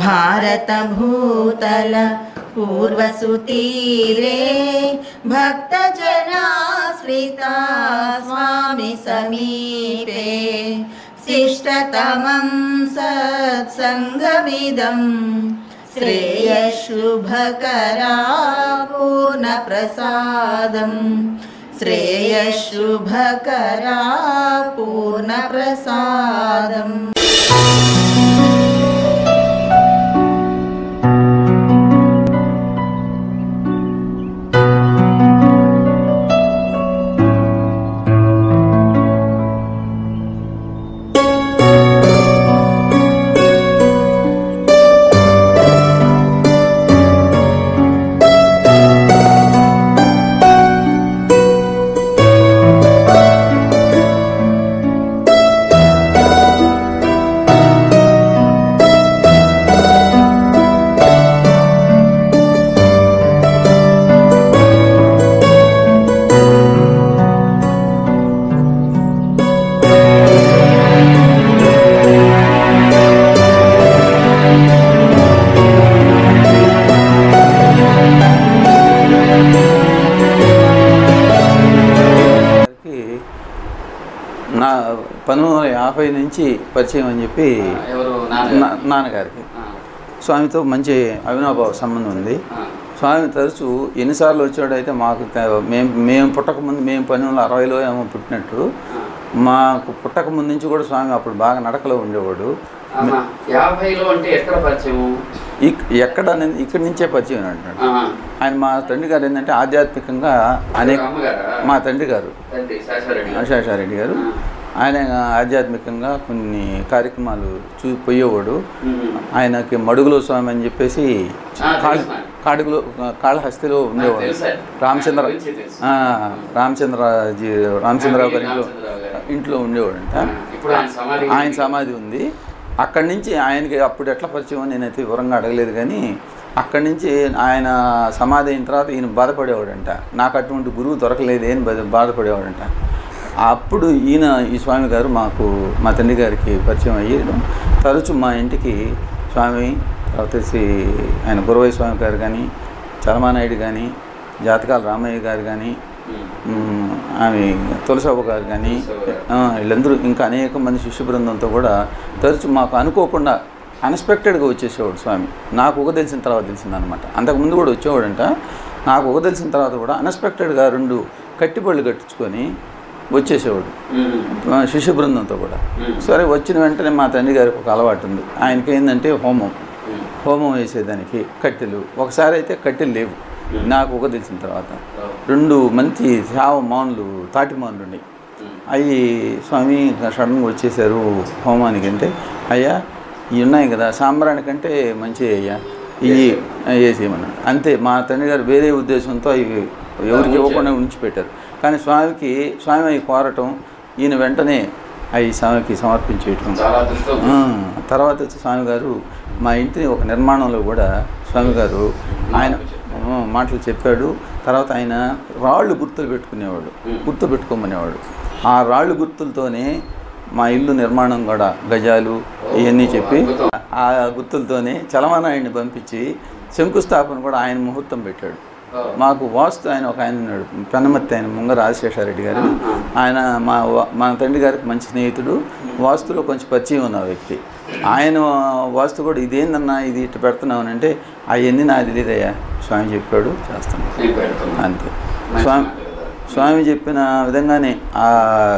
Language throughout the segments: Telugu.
भारतभूतल पूर्वसुतीरे भक्तजनाश्रिता स्वामि समीपे शिष्टतमं सत्सङ्गमिदं श्रेयशुभकरा पूर्णप्रसादम् श्रेयशुभकरा पूर्णप्रसादम् గారికి నా పంతొమ్మిది వందల యాభై నుంచి పరిచయం అని చెప్పి ఎవరు నా- నాన్నగారికి స్వామితో మంచి అవినాభావ సంబంధం ఉంది స్వామి తరచు ఎన్నిసార్లు వచ్చాడైతే మాకు తె- మేము మేము పుట్టకముందు మేము పంతొమ్మిది వందల అరవైలో ఏమో పుట్టినట్టు మాకు పుట్టకముందు నుంచి కూడా స్వామి అప్పుడు బాగా నడకలో ఉండేవాడు యాభైలో అంటే ఎక్కడ పరిచయం ఇక్- ఎక్కడ అనేది ఇక్కడి నుంచే పరిచయం అంటున్నాడు ఆహా. ఆయన మా తండ్రి గారు ఏంటంటే ఆధ్యాత్మికంగా అనేక అమ్మగారా? మా తండ్రి గారు తండ్రి శాశ్వరెడ్డి గారు. శేషారెడ్డి గారు ఆయన ఆధ్యాత్మికంగా కొన్ని కార్యక్రమాలు చూ పోయేవాడు ఉమ్. ఆయనకి మడుగులో స్వామి అని చెప్పేసి ఆ, కాళ తెలుసు నాకు. కాడుగులో కాళహస్తిలో ఉండేవాడు తెలుసా? రామచంద్ర ఆయన గురించి తెలుసు. ఆ, రామచంద్రజీ రామచంద్రరావు గారి ఇంట్లో రామచంద్రరావు గారు. ఇంట్లో ఉండేవాడంట ఆ, ఇప్పుడు ఆయన సమాధి ఆయన సమాధి ఉంది అక్కడి నుంచి ఆయనకి అప్పుడు ఎట్లా పరిచయం అని నేనైతే వివరంగా అడగలేదు కానీ అక్కడి నుంచి ఆయన సమాధి అయిన తర్వాత ఈయన బాధపడేవాడంట నాకు అటువంటి గురువు దొరకలేదు అని బాధ- బాధపడేవాడంట అప్పుడు ఈయన ఈ స్వామి గారు మాకు మా తండ్రి గారికి పరిచయం అయ్యేయడం తరచు మా ఇంటికి స్వామి తర్వాత వచ్చి ఆయన గురవయ్య స్వామి గారు కానీ చలమానాయుడు కానీ జాతకాల రామయ్య గారు కానీ ఉమ్. మ్మ్, ఆమె తులసవ్వ గారు కానీ ఆ, వీళ్ళందరూ ఇంకా అనేక మంది శిష్య బృందంతో కూడా తరచు మాకు అనుకోకుండా అన్ఎక్స్పెక్టెడ్గా వచ్చేసేవాడు స్వామి నాకు ఒక తెలిసిన తర్వాత తెలిసిందనమాట అంతకుముందు కూడా వచ్చేవాడంట నాకు ఒక తెలిసిన తర్వాత కూడా అన్ఎక్స్పెక్టెడ్గా రెండు కట్టిబళ్ళు కట్టించుకొని వచ్చేసేవాడు ఉమ్. ఆ, శిష్య బృందంతో కూడా మ్మ్. సరే వచ్చిన వెంటనే మా తండ్రి గారికి ఒక అలవాటు ఉంది ఆయనకి ఏంటంటే హోమం ఉమ్. హోమం వేసేదానికి కట్టెలు ఒకసారి అయితే కట్టెలు లేవు నాకు ఒక తెలిసిన తర్వాత ఓ. రెండు మంచి చావ మానులు తాటి మానులు ఉన్నాయి ఉమ్. అవి స్వామి సడన్గా వచ్చేసారు హోమానికి అంటే అయ్యా ఇవి ఉన్నాయి కదా సాంబ్రానికంటే మంచి అయ్యా ఇవి వేసేయమన్నాడు అంతే మా తండ్రి గారు వేరే ఉద్దేశంతో ఇవి ఎవరికి ఇవ్వకుండా ఉంచిపెట్టారు కానీ స్వామికి స్వామి అవి కోరటం ఈయన వెంటనే అవి స్వామికి సమర్పించేయటం చాలా అదృష్టం ఆ, తర్వాత వచ్చి స్వామి గారు మా ఇంటిని ఒక నిర్మాణంలో కూడా స్వామి గారు ఆయన ఆ, మాటలు చెప్పాడు తర్వాత ఆయన రాళ్ళు గుర్తులు పెట్టుకునేవాడు గుర్తు పెట్టుకోమనేవాడు ఆ రాళ్ళు గుర్తులతోనే మా ఇల్లు నిర్మాణం కూడా గజాలు ఇవన్నీ చెప్పి ఆ గుర్తులతోనే చలమనాయుడిని పంపించి శంకుస్థాపన కూడా ఆయన ముహూర్తం పెట్టాడు ఓ. మాకు వాస్తు ఆయన ఒక ఆయన ఉన్నాడు పెన్నమత్తి ఆయన ముంగ రాజశేఖరరెడ్డి గారు ఆయన మా వా- మా తండ్రి గారికి మంచి స్నేహితుడు వాస్తులో కొంచెం పరిచయం ఉన్న వ్యక్తి ఆయన వాస్తు కూడా ఇదేందన్నా ఇది ఇట్టు పెడుతున్నావు అని అంటే అవన్నీ నాకు తెలియదయ్యా స్వామి చెప్పాడు చేస్తాను నేను పెడుతున్నా. అంతే మంచి స్వామి మాట కదా. స్వామి చెప్పిన విధంగానే ఆ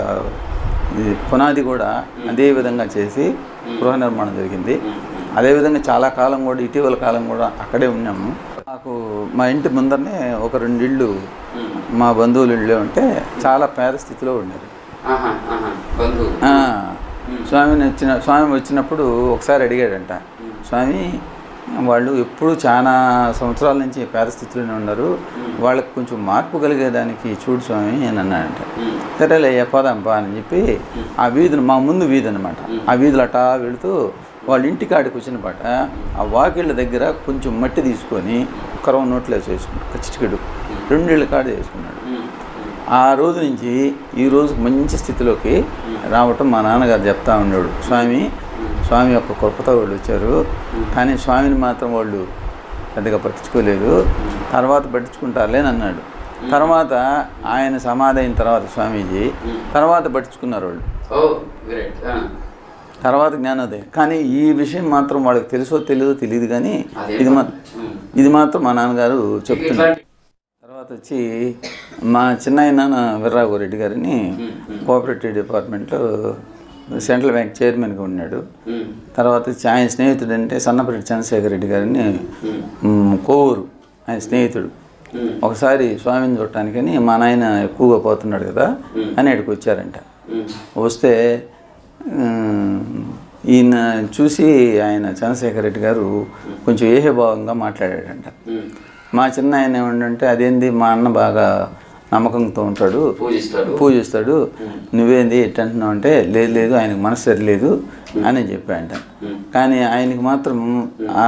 ఇది పునాది కూడా అదే విధంగా చేసి గృహ నిర్మాణం జరిగింది అదేవిధంగా చాలా కాలం కూడా ఇటీవల కాలం కూడా అక్కడే ఉన్నాము మాకు మా ఇంటి ముందరనే ఒక రెండు ఇళ్ళు ఉమ్. మా బంధువులు ఇళ్ళు ఉంటే చాలా పేద స్థితిలో ఉండేది ఆహా, ఆహా. బంధువు ఆ, స్వామిని వచ్చిన స్వామి వచ్చినప్పుడు ఒకసారి అడిగాడంట స్వామి వాళ్ళు ఎప్పుడు చాలా సంవత్సరాల నుంచి పేద స్థితిలోనే ఉన్నారు వాళ్ళకి కొంచెం మార్పు కలిగేదానికి చూడు స్వామి అని అన్నాడంట ఉమ్. సరేలే పోదాంపా అని చెప్పి ఆ వీధిని మా ముందు వీధి అనమాట ఆ వీధులు అటా వెళుతూ వాళ్ళ ఇంటికాడికి వచ్చిన పాట ఆ వాకిళ్ళ దగ్గర కొంచెం మట్టి తీసుకొని కరవ నోట్లో వేసుకున్నాడు చిటికెడు రెండేళ్ళ కాడ వేసుకున్నాడు ఉమ్. ఆ రోజు నుంచి ఈ రోజు మంచి స్థితిలోకి రావటం మా నాన్నగారు చెప్తా ఉన్నాడు స్వామి స్వామి యొక్క కృపతో వాళ్ళు వచ్చారు కానీ స్వామిని మాత్రం వాళ్ళు పెద్దగా పట్టించుకోలేదు తర్వాత పట్టించుకుంటారులే అని అన్నాడు తర్వాత ఆయన సమాధి అయిన తర్వాత స్వామీజీ తర్వాత పట్టించుకున్నారు వాళ్ళు ఓ గ్రేట్ తర్వాత జ్ఞానోదయం కానీ ఈ విషయం మాత్రం వాళ్ళకి తెలుసో తెలియదో తెలియదు కానీ అదే ఇది మా ఇది మాత్రం మా నాన్నగారు చెప్తున్నారు ఇట్లాంటి తర్వాత వచ్చి మా చిన్నాయన వీర్రాఘవ రెడ్డి గారిని కోఆపరేటివ్ డిపార్ట్మెంట్లో సెంట్రల్ బ్యాంక్ చైర్మన్గా ఉన్నాడు ఉమ్, తర్వాత వచ్చి ఆయన స్నేహితుడు అంటే సన్నపరెడ్డి చంద్రశేఖర్ రెడ్డి గారిని మ్, కోవూరు ఆయన స్నేహితుడు ఉమ్, ఒకసారి స్వామిని చూడటానికని మా నాయన ఎక్కువగా పోతున్నాడు కదా అని ఇక్కడికి వచ్చారంట ఉమ్, వస్తే ఉమ్, ఈయన చూసి ఆయన చంద్రశేఖర్ రెడ్డి గారు కొంచెం ఏహభావంగా మాట్లాడాడంట ఉమ్. మా చిన్న ఆయన ఏమంటే అదేంది మా అన్న బాగా నమ్మకంతో ఉంటాడు పూజిస్తాడు పూజిస్తాడు నువ్వేంది ఎట్ట అంటున్నావు అంటే లేదు లేదు ఆయనకు మనసు సరిలేదు అని చెప్పాడంట కానీ ఆయనకి మాత్రం ఆ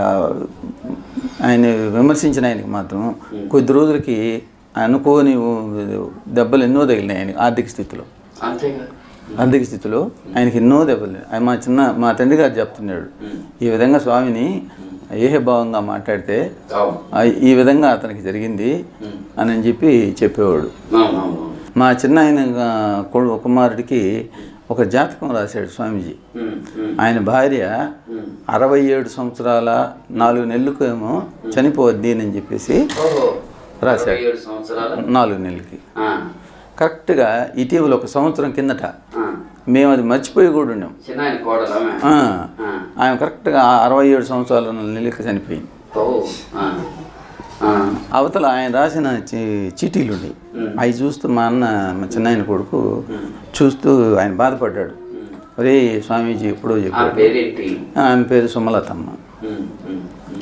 ఆయన విమర్శించిన ఆయనకి మాత్రం కొద్ది రోజులకి అనుకోని దెబ్బలు ఎన్నో తగిలినాయి ఆయన ఆర్థిక స్థితిలో అంతేగా ఆర్థిక స్థితిలో ఆయనకి ఎన్నో దెబ్బలు ఆయన మా చిన్న మా తండ్రి గారు చెప్తున్నాడు ఈ విధంగా స్వామిని ఏహభావంగా మాట్లాడితే అవును ఆ, ఈ విధంగా అతనికి జరిగింది అని చెప్పి చెప్పేవాడు అవును అవును మా చిన్న ఆయన గా- కొడు- కుమారుడికి ఒక జాతకం రాశాడు స్వామీజీ ఉమ్, ఉమ్, ఆయన భార్య అరవై ఏడు సంవత్సరాల నాలుగు నెలలకు ఏమో చనిపోద్ది అని చెప్పేసి ఓహో రాశాడు. ఇరవై ఏడు సంవత్సరాల నాలుగు నెలలకి ఆ, కరెక్ట్గా ఇటీవల ఒక సంవత్సరం కిందట ఆ. మేము అది మర్చిపోయి కూడా ఉన్నాం చిన్న ఆయన కోడలు ఆమె ఆ, ఆ. ఆమె కరెక్ట్గా అరవై ఏడు సంవత్సరాల నెలలకి చనిపోయింది ఓ ఆ, ఆ. అవతల ఆయన రాసిన చి- చీటీలు ఉన్నాయి అవి చూస్తూ మా అన్న మా చిన్నాయన కొడుకు చూస్తూ ఆయన బాధపడ్డాడు ఒరే స్వామీజీ ఎప్పుడో ఆ చెప్పాడు పేరేంటి ఆమె పేరు సుమలతమ్మ ఉమ్, ఉమ్, ఉమ్.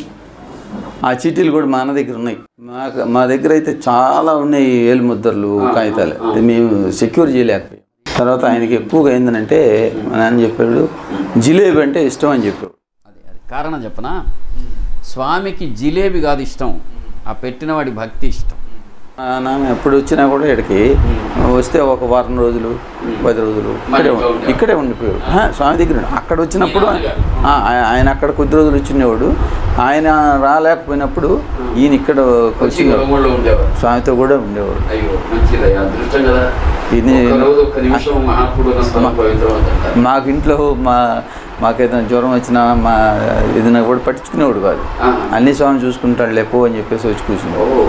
ఆ చీటీలు కూడా మా అన్న దగ్గర ఉన్నాయి మా మా దగ్గర అయితే చాలా ఉన్నాయి ఏలు ముద్దర్లు కాగితాలు ఇది మేము సెక్యూర్ చేయలేకపోయాం తర్వాత ఆయనకి ఎక్కువగా ఏంటంటే మా నాన్న చెప్పాడు జిలేబీ అంటే ఇష్టం అని చెప్పాడు అది అది కారణం చెప్పనా స్వామికి జిలేబి కాదు ఇష్టం ఆ పెట్టిన వాడి భక్తి ఇష్టం మా నాన్న ఎప్పుడు వచ్చినా కూడా ఇక్కడికి వస్తే ఒక వారం రోజులు పది రోజులు ఇక్కడే ఇంట్లో ఉండి- ఇక్కడే ఉండిపోయాడు ఆ, స్వామి దగ్గర ఉండి- అక్కడ వచ్చినప్పుడు ఆ, ఆయ- ఆయన అక్కడ కొద్ది రోజులు వచ్చినవాడు ఆయన రాలేకపోయినప్పుడు ఈయన ఇక్కడ వచ్చి వచ్చి గొడవల్లో ఉండేవారు స్వామితో కూడా ఉండేవాడు అయ్యో మంచిది అదృష్టం కదా ఇది ఒక్క రోజు ఒక్క నిమిషం మహాత్ముడు స్థలం పవిత్రం అంటారు మాకు ఇంట్లో మా మాకేదైనా జ్వరం వచ్చినా మా ఏదైనా కూడా పట్టించుకునేవాడు కాదు ఆ. అన్ని స్వామి చూసుకుంటాడు లేపో అని చెప్పేసి వచ్చి కూర్చున్నాడు ఓ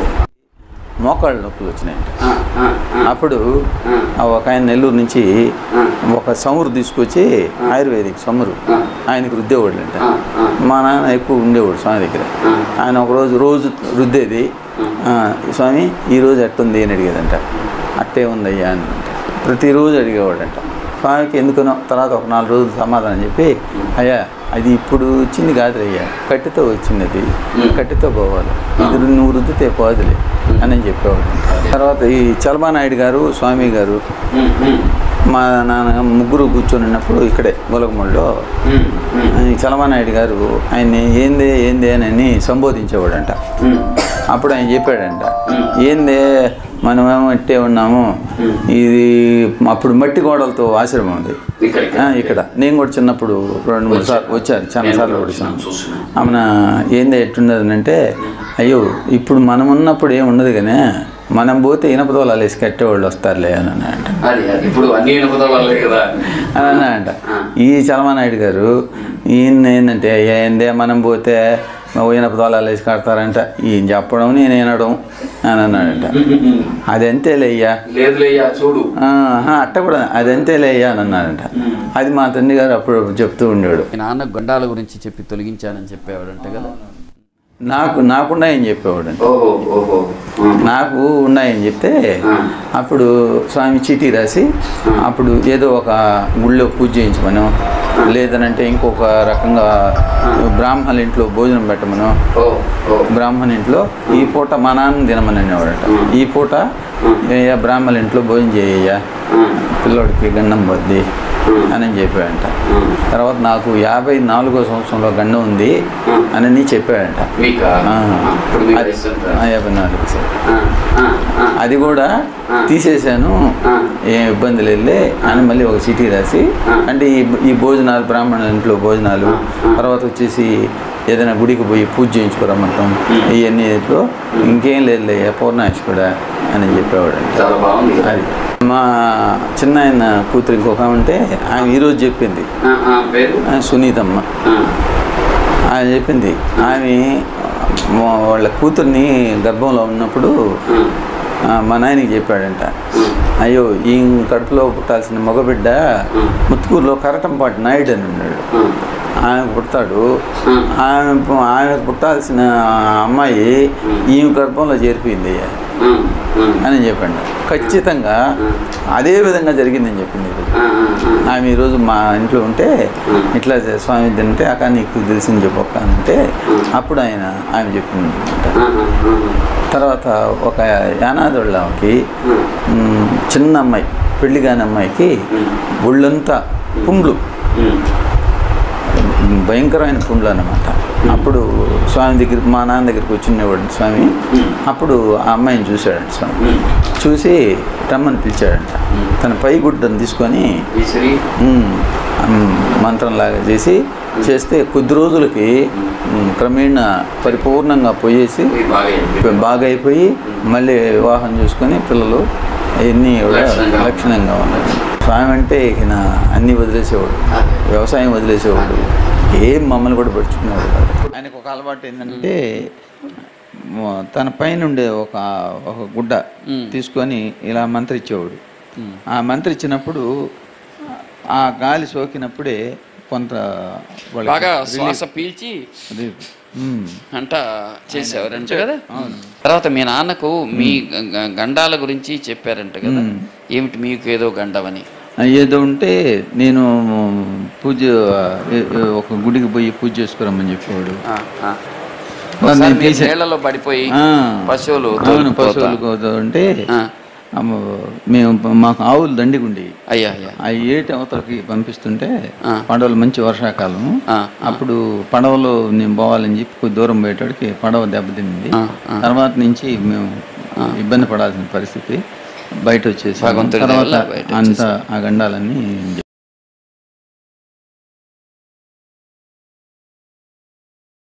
మోకాళ్ళ నొప్పులు వచ్చినాయంట ఆ, ఆ, ఆ, అప్పుడు ఆ. ఆ ఒక ఆయన నెల్లూరు నుంచి ఆ. ఒక సమురు తీసుకొచ్చి ఆయుర్వేదిక్ సమురు ఆ. ఆయనకు రుద్దేవాడు అంట ఆ, ఆ. మా నాన్న ఎక్కువ ఉండేవాడు స్వామి దగ్గర ఆ. ఆయన ఒక రోజు రోజు రుద్దేది ఆ, స్వామి ఈ రోజు ఎట్టుంది అని అడిగేదంట అట్టే ఉందయ్యా అని అంట ప్రతిరోజు అడిగేవాడంట స్వామికి ఎందుకనో తర్వాత ఒక నాలుగు రోజులు సమాధానం చెప్పి అయ్యా అది ఇప్పుడు వచ్చింది కాదు అయ్యా కట్టెతో వచ్చింది అది కట్టెతో పోవాలి ఇది నువ్వు రుద్దితే పోదులే అని చెప్పేవాడు తర్వాత ఈ చలమానాయుడు గారు స్వామి గారు ఉమ్, ఉమ్, మా నాన్న ముగ్గురు కూర్చొని ఉన్నప్పుడు ఇక్కడే గొలగముల్లో ఉమ్, ఉమ్, ఈ చలమానాయుడు గారు ఆయన్ని ఏందే ఏందే అని సంబోధించేవాడంట ఉమ్. అప్పుడు ఆయన చెప్పాడంట ఏందే మనమేమో ఇట్టే ఉన్నాము ఇది అప్పుడు మట్టి గోడలతో ఆశ్రమం ఉంది ఇక్కడికి ఆ, ఇక్కడ నేను కూడా చిన్నప్పుడు రెండు మూడు సార్లు వచ్చాను చాలా నేను సార్లు కూడా వచ్చాను చూస్తున్నాను. ఆమెన ఏంది ఎట్టున్నది అంటే అయ్యో ఇప్పుడు మనం ఉన్నప్పుడు ఏం ఉండదు కానీ మనం పోతే ఇనప దోలాలు వేసి కట్టేవాళ్ళు వస్తారులే అని అన్నాడంట అది అది ఇప్పుడు అన్ని ఇనుపదవాళ్ళే కదా అని అన్నాడంట ఈ చలమానాయుడు గారు ఈయన ఏంటంటే ఏందే మనం పోతే ఇనప దోలాలు వేసి కడతారంట ఈయన చెప్పడం నేను వినడం అని అన్నాడంట అది అంతేలే అయ్యా లేదులేయ్యా చూడు ఆహా, అట్ట కూడా అది అంతేలే అయ్యా అని అన్నాడంట అది మా తండ్రి గారు అప్పుడు చెప్తూ ఉండేవాడు మీ నాన్న గొండాల గురించి చెప్పి తొలగించానని చెప్పేవాడంట కదా నాకు నాకున్నాయని చెప్పేవాడు ఓహో ఓహో ఆ, నాకు ఉన్నాయని చెప్తే ఆ. అప్పుడు స్వామి చీటీ రాసి అప్పుడు ఏదో ఒక గుళ్ళో పూజ చేయించమను లేదనంటే ఇంకొక రకంగా బ్రాహ్మణుల ఇంట్లో భోజనం పెట్టమను ఓ ఓ బ్రాహ్మణ ఇంట్లో ఈ పూట మా నాన్న తినమని అనేవాడట ఈ పూట ఏ బ్రాహ్మణుల ఇంట్లో భోజనం చేయ్యా ఆ, పిల్లోడికి గండం వద్ది అని చెప్పాడంట ఉమ్. తర్వాత నాకు యాభై నాలుగో సంవత్సరంలో గండం ఉంది అని చెప్పాడంట మీకా ఆ. ఇప్పుడు మీకు అది- వయసు ఎంత? ఆ, యాభై నాలుగు సార్ ఆ, ఆ, ఆ. అది కూడా ఆ. తీసేశాను ఆ. ఏం ఇబ్బంది లేదులే అని మళ్ళీ ఒక చీటీ రాసి ఆ. అంటే ఈ ఈ భోజనాలు బ్రాహ్మణ ఇంట్లో భోజనాలు ఆ. ఆ. తర్వాత వచ్చేసి ఏదైనా గుడికి పోయి పూజ చేయించుకోరమ్మంటాం ఇవన్నీ ఇంట్లో ఇంకేం లేదులే పూర్ణాయుష్ కూడా అని చెప్పేవాడు చాలా బాగుంది కదా. అది మా చిన్న ఆయన కూతురు ఇంకొక ఆమె ఉంటే ఆమె ఈరోజు చెప్పింది ఆ, ఆ, పేరు ఆ, సునీతమ్మ ఆ, ఆమె చెప్పింది ఆమె మా- వాళ్ళ కూతుర్ని గర్భంలో ఉన్నప్పుడు ఆ, ఆ, మా నాయనకి చెప్పాడంట ఆ. అయ్యో ఈ కడుపులో పుట్టాల్సిన మగబిడ్డ Hmm. ముత్తుకూరులో కరటంపాటి నాయుడు అని ఉన్నాడు ఆ, ఆమె పుడతాడు Hmm. ఆమె పు- ఆమెకు పుట్టాల్సిన అమ్మాయి Hmm. ఈమె గర్భంలో చేరిపోయింది అయ్యా ఆ, ఆ, అని చెప్పాడు ఖచ్చితంగా Hmm. అదే విధంగా జరిగిందని చెప్పింది ఈరోజు. ఆ, ఆ, ఆ. ఆమె ఈరోజు మా ఇంట్లో ఉంటే Hmm. ఇట్లా చే- స్వామి తింటే అక్క నీకు తెలిసింది చెప్పక్క అని అంటే Hmm. అప్పుడు ఆయన ఆమె చెప్పింది అనమాట ఆ, ఆ, ఆ. తర్వాత ఒక యానాదోళ్ళకి ఆ. మ్, చిన్న అమ్మాయి పెళ్లి కాని అమ్మాయికి ఉమ్. ఒళ్ళంతా పుండ్లు ఉమ్. భయంకరమైన పుండ్లు అన్నమాట అప్పుడు స్వామి దగ్గర మా నాన్న దగ్గరికి వచ్చిండేవాడు స్వామి ఉమ్. అప్పుడు ఆ అమ్మాయిని చూశాడంట స్వామి ఉమ్. చూసి రమ్మని పిలిచాడంట ఉమ్. తన పై గుడ్డను తీసుకొని విసిరి మ్, మ్, మంత్రంలాగా చేసి చేస్తే కొద్ది రోజులకి మ్, క్రమేణా పరిపూర్ణంగా పోయేసి ఇది బాగా అయింది. బాగా అయిపోయి మళ్ళీ వివాహం చేసుకొని పిల్లలు అవన్నీ కూడా లక్షణంగా. లక్షణంగా ఉన్నాయి స్వామి అంటే ఈయన అన్నీ వదిలేసేవాడు అదే. వ్యవసాయం వదిలేసేవాడు ఏం మమ్మల్ని కూడా పడుచుకునేవాడు కాదు ఆయనకు ఒక అలవాటు ఏంటంటే మ- తన పైన ఉండే ఒక ఒక గుడ్డ మ్. తీసుకొని ఇలా మంత్రిచ్చేవాడు మ్. ఆ మంత్రిచ్చినప్పుడు ఆ గాలి సోకినప్పుడే కొంత వాళ్ళకి బాగా relief. శ్వాస పీల్చి అది, మ్. అంట చేసేవారంట కదా తర్వాత మీ నాన్నకు మీ గ- గ- గండాల గురించి చెప్పారంట కదా మ్మ్. ఏమిటి మీకు ఏదో గండమని ఏదో ఉంటే నేను పూజ ఏ- ఏ- ఒక గుడికి పోయి పూజ చేసుకురమ్మని చెప్పేవాడు ఆ, ఆ. నేను ఒకసారి మీరు తీసే- నీళ్లలో పడిపోయి ఆ, పశువులు అవును తోలుకుపోతా. పశువులు కోత ఉంటే ఆ, అమ్మ, మేము మాకు ఆవులు దండిగుండి అయ్యా అయ్యా ఆ ఏటి అవతలకి పంపిస్తుంటే ఆ. పడవలు మంచి వర్షాకాలం ఆ, అప్పుడు పడవలో నేను పోవాలని చెప్పి కొద్ది దూరం పోయేటోడికి పడవ దెబ్బతింది ఆ, ఆ. తర్వాత నుంచి మేము ఇబ్బంది పడాల్సిన పరిస్థితి బయట వచ్చేసి భగవంతుడి తర్వాత దయ వల్ల బయట అంత ఆ గండాలన్నీ